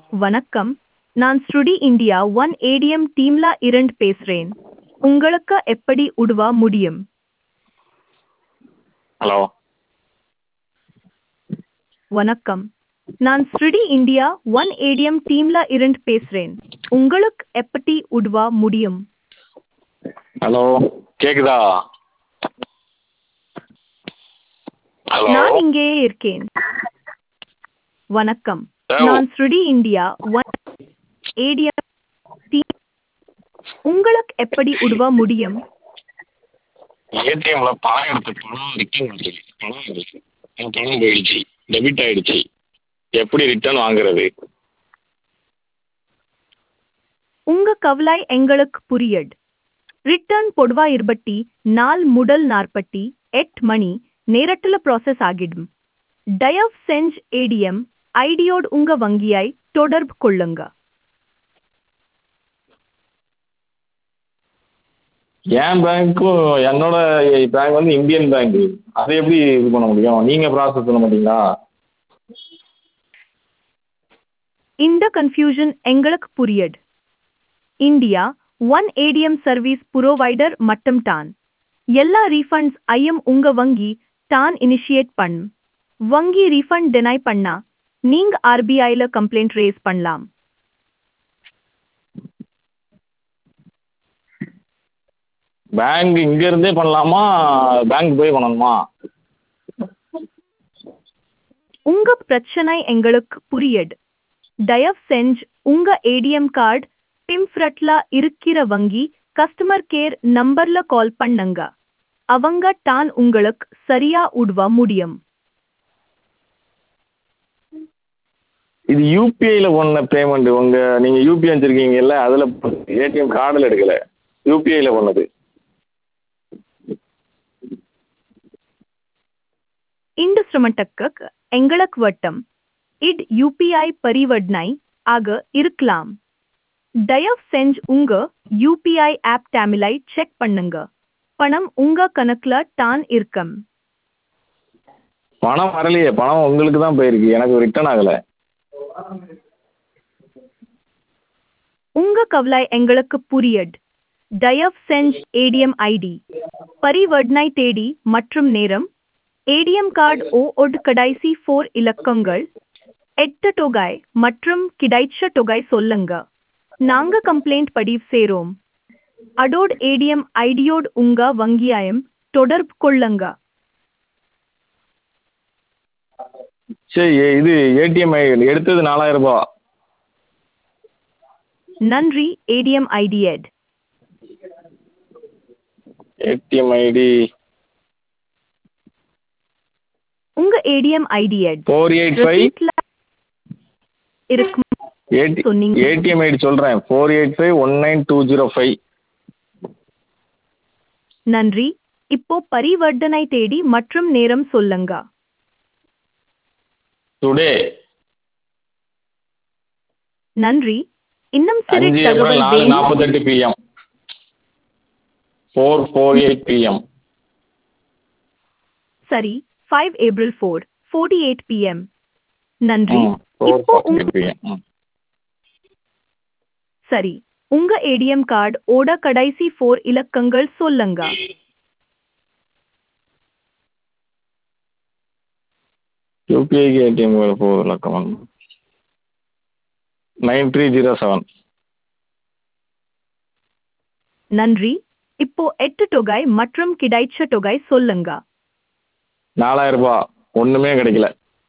வணக்கம் நான் ஸ்ருடி இந்தியா ஒன் ஏடிஎம் டீம்ல இருந்து பேசுறேன் உங்களுக்கு எப்படி உதவ முடியும் ஹலோ வணக்கம் நான் ஸ்ருடி இந்தியா ஒன் ஏடிஎம் டீம்ல இருந்து பேசுறேன் உங்களுக்கு எப்படி உதவ முடியும் ஹலோ கேக்குதா ஹலோ நான் இங்கேயே இருக்கேன் வணக்கம் Hello. நான் ஸ்ருடி இந்தியா ஒன் ஏடிஎம் டீம் உங்களுக்கு எப்படி உதவ முடியும் ஏடிஎம்ல பணம் எடுத்து பணம் ரிட்டர்ன் வந்துருக்கு பணம் இருக்கு என் பணம் போயிடுச்சு டெபிட் ஆயிடுச்சு எப்படி ரிட்டர்ன் வாங்குறது உங்க கவலை எங்களுக்கு புரியட் ரிட்டர்ன் பொடுவா இருபட்டி நாள் முதல் நாற்பட்டி எட் மணி நேரத்துல ப்ராசஸ் ஆகிடும் தயவு செஞ்சு ஏடிஎம் ஐடியோடு உங்க வங்கியாய் தொடர்பு கொள்ளுங்க என் பேங்க்கும் என்னோட பேங்க் வந்து இந்தியன் பேங்க் அதை எப்படி இது பண்ண முடியும் நீங்க ப்ராசஸ் பண்ண மாட்டீங்களா இந்த கன்ஃபியூஷன் எங்களுக்கு புரியட் India one ATM service provider மட்டும் தான் எல்லா ரீஃபண்ட்ஸ் ஐயம் உங்க வங்கி தான் இனிஷியேட் பண்ணும் வங்கி ரீஃபண்ட் டெனை பண்ணா நீங்க ஆர்பிஐல கம்ப்ளைண்ட் ரேஸ் பண்ணலாம் பேங்க் இங்க இருந்தே பண்ணலாமா பேங்க் போய் பண்ணணுமா உங்க பிரச்சனை எங்களுக்கு புரியட் தயவு செஞ்சு உங்க ஏடிஎம் கார்டு பிம்ஃப்ரட்ல இருக்கிற வங்கி கஸ்டமர் கேர் நம்பர்ல கால் பண்ணுங்க அவங்க தான் உங்களுக்கு சரியா உதவ முடியும் இது யூபிஐல பண்ண பேமெண்ட் உங்க நீங்க யூபிஐ வச்சிருக்கீங்கல்ல அதுல ஏடிஎம் கார்டில் எடுக்கல யூபிஐல பண்ணது இந்த சிரமத்துக்கு எங்களுக்கு வட்டம் இட் யூபிஐ பரிவர்த்தனை ஆக இருக்கலாம் தயவு செஞ்சு உங்க யூபிஐ ஆப் டேமிலை செக் பண்ணுங்க பணம் உங்க கணக்குல தான் இருக்கும் பணம் வரலையே பணம் உங்களுக்கு தான் போயிருக்கு எனக்கு ரிட்டர்ன் ஆகலை உங்க கவலை எங்களுக்கு புரியட் தயவு செஞ்சு ஏடிஎம் ஐடி பரிவர்த்தனை தேதி மற்றும் நேரம் ஏடிஎம் கார்டு ஓ ஒட் கடைசி ஃபோர் இலக்கங்கள் எட்டு தொகை மற்றும் கிடைச்ச தொகை சொல்லுங்க நாங்க கம்ப்ளைண்ட் பதிவு செய்றோம் அடோட் ஏடிஎம் ஐடியோடு உங்க வங்கியாயம் தொடர்பு கொள்ளுங்க சரி இது ஏடிஎம் எடுத்தது நாலாயிரம் ரூபாய் நன்றி ஏடிஎம் ஐடி எட் ஏடிஎம் ஐடி உங்க ஏடிஎம் ஐடி எட் ஃபோர் எயிட் ஃபைவ் இருக்கும் ஏடி சொன்னீங்க. ஏடிஎம் ஐடி சொல்கிறேன் four eight five one nine two zero five நன்றி இப்போ பரிவர்த்தனை தேதி மற்றும் நேரம் சொல்லுங்க டுடே நன்றி இன்னும் சிறு அஞ்சு ஏப்ரல் தகவல் நாலு வேணும் நாற்பத்தெட்டு PM four four eight PM சரி five April four forty eight PM நன்றி ஃபோர் இப்போ ஃபோர் உங்க எயிட் பிஎம் சரி உங்க ஏடிஎம் கார்டு ஓட கடைசி ஃபோர் இலக்கங்கள் சொல்லுங்க யூபிஐக்கு ஏடிஎம் ஃபோர் இலக்கம் நைன் த்ரீ ஜீரோ செவன் நன்றி இப்போ எட்டு தொகை மற்றும் கிடைச்ச தொகை சொல்லுங்க நாலாயிரம் ரூபாய் ஒன்றுமே கிடைக்கல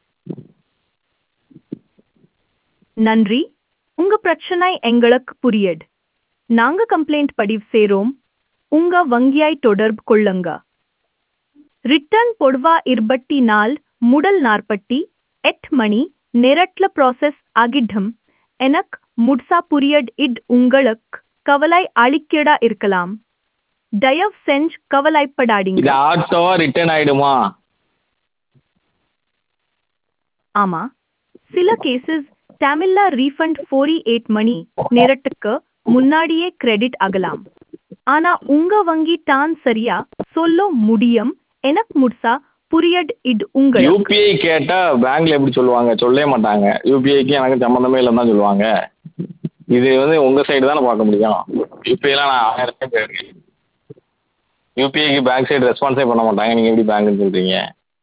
நன்றி உங்க பிரச்சனை எங்களுக்கு புரியட் நாங்க கம்ப்ளைண்ட் பதிவு செய்றோம் உங்க வங்கியாய் தொடர்பு கொள்ளுங்க ரிட்டர்ன் பொடுவா இருபட்டி நாள் முதல் நாற்பட்டி எட் மணி நேரட்ல ப்ராசஸ் ஆகிடும் எனக் முட்சா புரியட் இட் உங்களுக்கு கவலை அளிக்கடா இருக்கலாம் தயவு செஞ்சு கவலைப்படாதீங்க இது ஆட்டோவா ரிட்டர்ன் ஆயிடுமா ஆமா சில கேசஸ் தமிழ்ல ரீஃபண்ட் ஃபோரி எயிட் மணி நேரத்துக்கு முன்னாடியே கிரெடிட் ஆகலாம் ஆனா உங்க வங்கி தான் சரியா சொல்ல முடியும் எனக்கு முட்சா புரியட் இட் உங்களுக்கு யூபிஐ கேட்டால் பேங்க்கில் எப்படி சொல்லுவாங்க சொல்லவே மாட்டாங்க யூபிஐக்கு எனக்கு சம்மந்தமே இல்லைன்னு தான் சொல்லுவாங்க இது வந்து உங்கள் சைடு தானே பார்க்க முடியும் யூபிஐலாம் நான் ஆயிரம் டைம் போயிருக்கேன் யூபிஐக்கு பேங்க் சைடு ரெஸ்பான்ஸே பண்ண மாட்டாங்க நீங்கள் எப்படி பேங்க்குன்னு சொல்கிறீங்க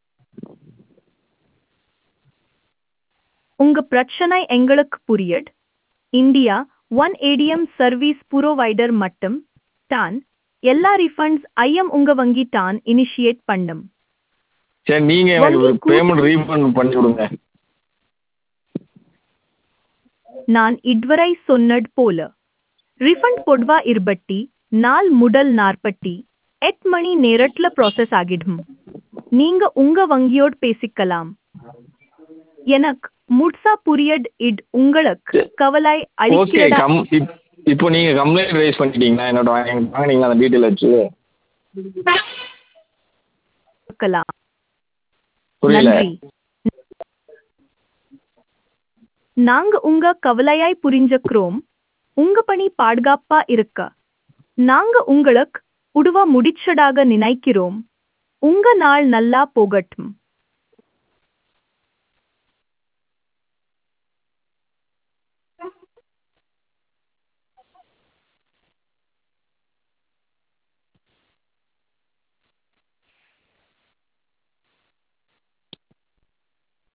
உங்க பிரச்சனை எங்களுக்கு புரியட் India one ATM service provider மட்டும் தான் எல்லா ரிஃபண்ட்ஸ் ஐஎம் உங்க வங்கி தான் இனிஷியேட் பண்ணும் சரி நீங்கள் எனக்கு ஒரு வங்கி கூ- பேமெண்ட் ரீஃபண்ட் பண்ணி விடுங்க நான் இதுவரை சொன்னது போல ரிஃபண்ட் பொடுவா இருபட்டி நாள் முதல் நாற்பட்டி எட் மணி நேரத்துல ப்ராசஸ் ஆகிடும் நீங்க உங்க வங்கியோடு பேசிக்கலாம் எனக்கு முட்சா புரியட் இட் உங்களுக்கு கவலை ஓகே அளிக்கிறதா கம் இப் இப்போ நீங்கள் கம்ப்ளைண்ட் ரைஸ் பண்ணிட்டீங்கன்னா என்னோட வாங்கி வாங்கினீங்களா அந்த டீட்டெயில் வச்சு இருக்கலாம் புரியல நன்றி நாங்க உங்க கவலையாய் புரிஞ்சுக்கிறோம் உங்க பணி பாதுகாப்பா இருக்க நாங்க உங்களுக்கு உடுவ முடிச்சதாக நினைக்கிறோம் உங்க நாள் நல்லா போகட்டும்